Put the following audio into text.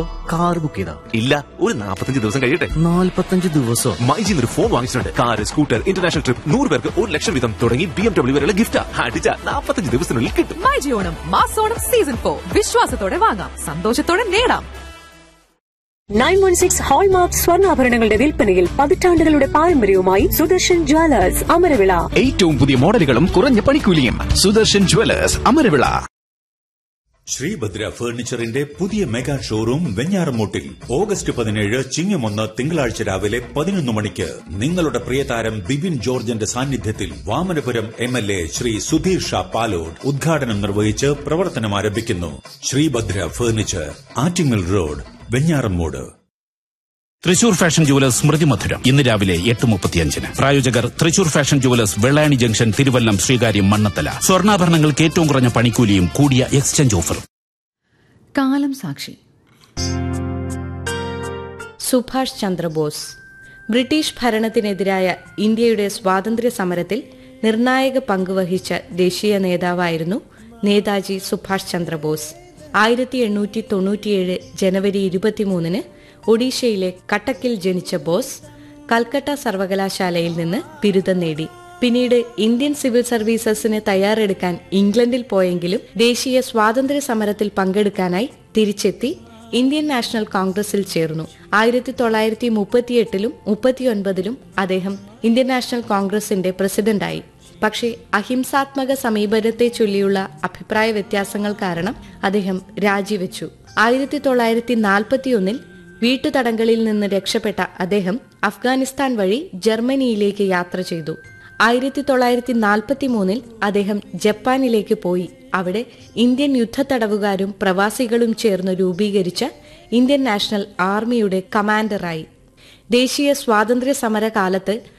car book ചെയ്താ ഇല്ല ഒരു നാൽപ്പത്തഞ്ച് ദിവസം കഴിയട്ടെ നാൽപ്പത്തഞ്ച് ദിവസം മൈജിൽ ഒരു ഫോൺ വാങ്ങിച്ചിട്ടുണ്ട് കാർ സ്കൂട്ടർ ഇന്റർനാഷണൽ ട്രിപ്പ് നൂറ് പേർക്ക് ഒരു ലക്ഷം വീതം തുടങ്ങി ബി എം ഡബ്ല്യൂ വരെയുള്ള ഗിഫ്റ്റ് അടിച്ച നാൽപ്പത്തഞ്ച് ദിവസത്തിനുള്ളിൽ കിട്ടും മൈജി ഓണം മാസോണം സീസൺ ഫോർ വിശ്വാസത്തോടെ വാങ്ങാം സന്തോഷത്തോടെ നേടാം നയൻ വൺ സിക്സ് ഹോൾമാർക്ക് സ്വർണ്ണാഭരണങ്ങളുടെ വിൽപ്പനയിൽ പതിറ്റാണ്ടുകളുടെ പാരമ്പര്യവുമായി സുദർശൻ ജ്വല്ലേഴ്സ് അമരവിള ഏറ്റവും പുതിയ മോഡലുകളും കുറഞ്ഞ പണിക്കൂലിയും സുദർശൻ ജുവലേഴ്സ് അമരവിള ശ്രീഭദ്ര ഫർണിച്ചറിന്റെ പുതിയ മെഗാ ഷോറൂം വെഞ്ഞാറമൂട്ടിൽ ഓഗസ്റ്റ് പതിനേഴ് ചിങ്ങമൊന്ന് തിങ്കളാഴ്ച രാവിലെ പതിനൊന്ന് മണിക്ക് നിങ്ങളുടെ പ്രിയതാരം ബിബിൻ ജോർജിന്റെ സാന്നിധ്യത്തിൽ Vamanapuram M L A Sri Sudheer Shah Palode ഉദ്ഘാടനം നിർവഹിച്ച് പ്രവർത്തനം ആരംഭിക്കുന്നു Sreebhadra furniture Attingal road Venjaramoodu Thrissur fashion jewellers Smrithi Madhuram ഇന്ന് രാവിലെ എട്ട് മുപ്പത്തിയഞ്ചിന് പ്രായോജകർ Thrissur fashion jewellers Vellani junction Thiruvallam Sreekaryam Mannathala സ്വർണ്ണാഭരണങ്ങൾക്ക് ഏറ്റവും കുറഞ്ഞ പണിക്കൂലിയും കൂടിയ എക്സ്ചേഞ്ച് ഓഫറും കാലം സാക്ഷി സുഭാഷ് ചന്ദ്രബോസ് ബ്രിട്ടീഷ് ഭരണത്തിനെതിരായ ഇന്ത്യയുടെ സ്വാതന്ത്ര്യ സമരത്തിൽ നിർണായക പങ്കുവഹിച്ച ദേശീയ നേതാവായിരുന്നു നേതാജി സുഭാഷ് ചന്ദ്രബോസ് ആയിരത്തി എണ്ണൂറ്റി തൊണ്ണൂറ്റിയേഴ് ജനുവരി ഇരുപത്തിമൂന്നിന് ഒഡീഷയിലെ കട്ടക്കിൽ ജനിച്ച ബോസ് കൽക്കട്ട സർവകലാശാലയിൽ നിന്ന് ബിരുദം നേടി പിന്നീട് ഇന്ത്യൻ സിവിൽ സർവീസസിന് തയ്യാറെടുക്കാൻ ഇംഗ്ലണ്ടിൽ പോയെങ്കിലും ദേശീയ സ്വാതന്ത്ര്യ സമരത്തിൽ പങ്കെടുക്കാനായി തിരിച്ചെത്തി ഇന്ത്യൻ നാഷണൽ കോൺഗ്രസിൽ ചേർന്നു ആയിരത്തി തൊള്ളായിരത്തി മുപ്പത്തിയെട്ടിലും മുപ്പത്തിയൊൻപതിലും അദ്ദേഹം ഇന്ത്യൻ നാഷണൽ കോൺഗ്രസിന്റെ പ്രസിഡന്റായി പക്ഷേ അഹിംസാത്മക സമീപനത്തെ ചൊല്ലിയുള്ള അഭിപ്രായ വ്യത്യാസങ്ങൾ കാരണം അദ്ദേഹം രാജിവെച്ചു ആയിരത്തി തൊള്ളായിരത്തി നാൽപ്പത്തിയൊന്നിൽ വീട്ടുതടങ്കലിൽ നിന്ന് രക്ഷപ്പെട്ട അദ്ദേഹം അഫ്ഗാനിസ്ഥാൻ വഴി ജർമ്മനിയിലേക്ക് യാത്ര ചെയ്തു ആയിരത്തി തൊള്ളായിരത്തി നാൽപ്പത്തി മൂന്നിൽ അദ്ദേഹം ജപ്പാനിലേക്ക് പോയി അവിടെ ഇന്ത്യൻ യുദ്ധത്തടവുകാരും പ്രവാസികളും ചേർന്ന് രൂപീകരിച്ച ഇന്ത്യൻ നാഷണൽ ആർമിയുടെ കമാൻഡറായി ദേശീയ സ്വാതന്ത്ര്യ സമര കാലത്ത്